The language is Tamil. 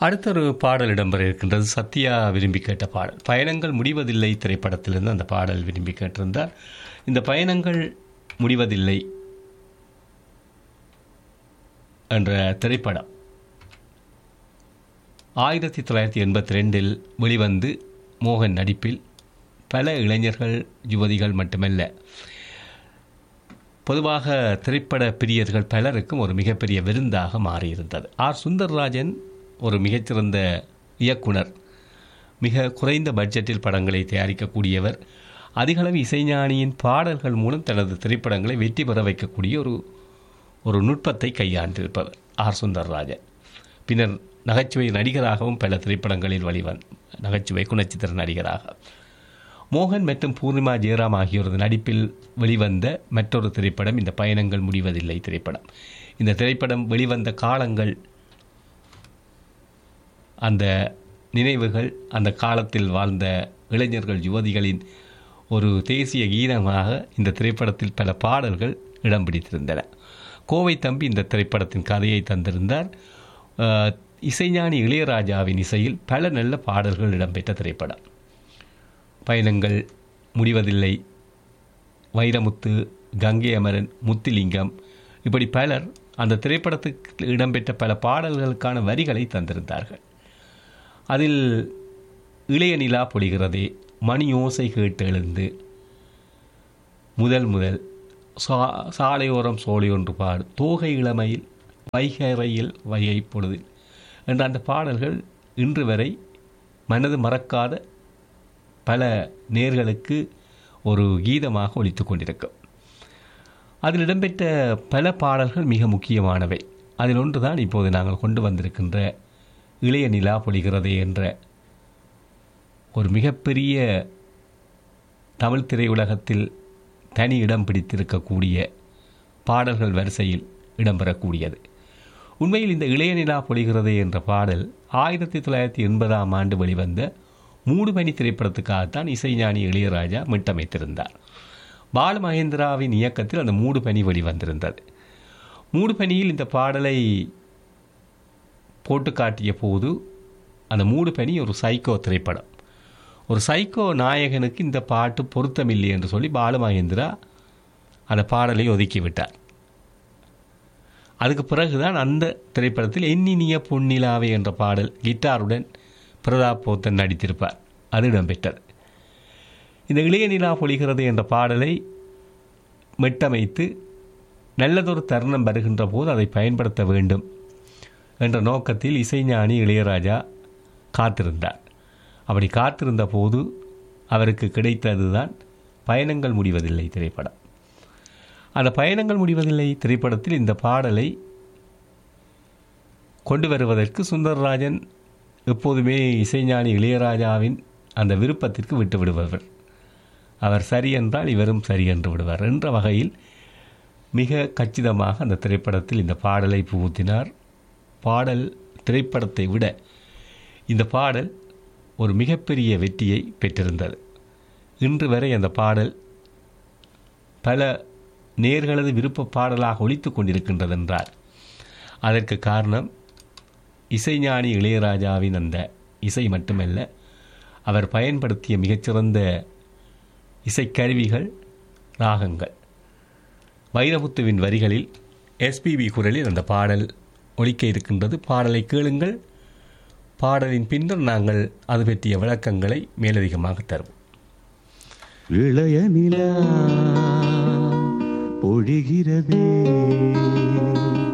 அடுத்த ஒரு பாடல் இடம்பெற இருக்கின்றது சத்யா விரும்பி கேட்ட பாடல் பயணங்கள் முடிவதில்லை திரைப்படத்திலிருந்து அந்த பாடல் விரும்பி கேட்டிருந்தார் இந்த பயணங்கள் முடிவதில்லை என்ற திரைப்படம் ஆயிரத்தி தொள்ளாயிரத்தி எண்பத்தி ரெண்டில் வெளிவந்து மோகன் நடிப்பில் பல இளைஞர்கள் யுவதிகள் மட்டுமல்ல பொதுவாக திரைப்பட பிரியர்கள் பலருக்கும் ஒரு மிகப்பெரிய விருந்தாக மாறியிருந்தது ஆர் சுந்தர்ராஜன் ஒரு மிகச்சிறந்த இயக்குனர் மிக குறைந்த பட்ஜெட்டில் படங்களை தயாரிக்கக்கூடியவர் அதிகளவு இசைஞானியின் பாடல்கள் மூலம் தனது திரைப்படங்களை வெற்றி பெற வைக்கக்கூடிய ஒரு ஒரு நுட்பத்தை கையாண்டிருப்பவர் ஆர் சுந்தர்ராஜன் பின்னர் நகைச்சுவை நடிகராகவும் பல திரைப்படங்களில் வெளிவந் நகைச்சுவை குணச்சித்திர நடிகராக மோகன் மற்றும் பூர்ணிமா ஜெயராம் ஆகியோரது நடிப்பில் வெளிவந்த மற்றொரு திரைப்படம் இந்த பயணங்கள் முடிவதில்லை திரைப்படம் இந்த திரைப்படம் வெளிவந்த காலங்கள் அந்த நினைவுகள் அந்த காலத்தில் வாழ்ந்த இளைஞர்கள் யுவதிகளின் ஒரு தேசிய கீதமாக இந்த திரைப்படத்தில் பல பாடல்கள் இடம் பிடித்திருந்தன கோவை தம்பி இந்த திரைப்படத்தின் கதையை தந்திருந்தார் அஹ், இசைஞானி இளையராஜாவின் இசையில் பல நல்ல பாடல்கள் இடம்பெற்ற திரைப்படம் பயணங்கள் முடிவதில்லை வைரமுத்து கங்கை அமரன் முத்துலிங்கம் இப்படி பலர் அந்த திரைப்படத்துக்கு இடம்பெற்ற பல பாடல்களுக்கான வரிகளை தந்திருந்தார்கள் அதில் இளைய நிலா பொழிகிறதே மணி ஓசை கேட்டு எழுந்து முதல் முதல் சா சாலையோரம் சோலை ஒன்று பாடு தோகை இளமையில் வைகரையில் வைகை பொழுதில் என்ற அந்த பாடல்கள் இன்று வரை மனது மறக்காத பல நேர்களுக்கு ஒரு கீதமாக ஒலித்து கொண்டிருக்கும் அதில் இடம்பெற்ற பல பாடல்கள் மிக முக்கியமானவை அதில் ஒன்றுதான் இப்போது நாங்கள் கொண்டு வந்திருக்கின்ற இளைய நிலா பொழிகிறதே என்ற ஒரு மிகப்பெரிய தமிழ் திரையுலகத்தில் தனி இடம் பிடித்திருக்கக்கூடிய பாடல்கள் வரிசையில் இடம்பெறக்கூடியது உண்மையில் இந்த இளைய நிலா பொழிகிறதே என்ற பாடல் ஆயிரத்தி தொள்ளாயிரத்தி எண்பதாம் ஆண்டு வெளிவந்த மூடுபனி திரைப்படத்துக்காகத்தான் இசைஞானி இளையராஜா மீட்டமைத்திருந்தார் பாலமகேந்திராவின் இயக்கத்தில் அந்த மூடுபனி வெளிவந்திருந்தது மூடுபனியில் இந்த பாடலை போட்டு காட்டிய போது அந்த மூடுபனி ஒரு சைக்கோ திரைப்படம் ஒரு சைக்கோ நாயகனுக்கு இந்த பாட்டு பொருத்தமில்லை என்று சொல்லி பாலமகேந்திரா அந்த பாடலை ஒதுக்கிவிட்டார் அதுக்கு பிறகுதான் அந்த திரைப்படத்தில் எண்ணினிய பொன்னிலாவே என்ற பாடல் கிட்டாருடன் பிரதாப் போத்தன் நடித்திருப்பார் அது இடம்பெற்றது இந்த இளைய நிலா பொழிகிறது என்ற பாடலை மெட்டமைத்து நல்லதொரு தருணம் வருகின்ற போது அதை பயன்படுத்த வேண்டும் என்ற நோக்கத்தில் இசைஞானி இளையராஜா காத்திருந்தார் அப்படி காத்திருந்த போது அவருக்கு கிடைத்ததுதான் பயணங்கள் முடிவதில்லை திரைப்படம் அந்த பயணங்கள் முடிவதில்லை திரைப்படத்தில் இந்த பாடலை கொண்டு வருவதற்கு சுந்தரராஜன் எப்போதுமே இசைஞானி இளையராஜாவின் அந்த விருப்பத்திற்கு விட்டு விடுபவர் அவர் சரி என்றால் இவரும் சரி என்று விடுவார் என்ற வகையில் மிக கச்சிதமாக அந்த திரைப்படத்தில் இந்த பாடலை புகுத்தினார் பாடல் திரைப்படத்தை விட இந்த பாடல் ஒரு மிகப்பெரிய வெற்றியை பெற்றிருந்தது இன்று வரை அந்த பாடல் பல நேர்களது விருப்ப பாடலாக ஒலித்து கொண்டிருக்கின்றது என்றார் அதற்கு காரணம் இசைஞானி இளையராஜாவின் அந்த இசை மட்டுமல்ல அவர் பயன்படுத்திய மிகச்சிறந்த இசைக்கருவிகள் ராகங்கள் வைரமுத்துவின் வரிகளில் எஸ்பிபி குரலில் அந்த பாடல் ஒலிக்க இருக்கின்றது பாடலை கேளுங்கள் பாடலின் பின்னர் நாங்கள் அது பற்றிய விளக்கங்களை மேலதிகமாக தருவோம் இளைய நிலா பொழிகிறதே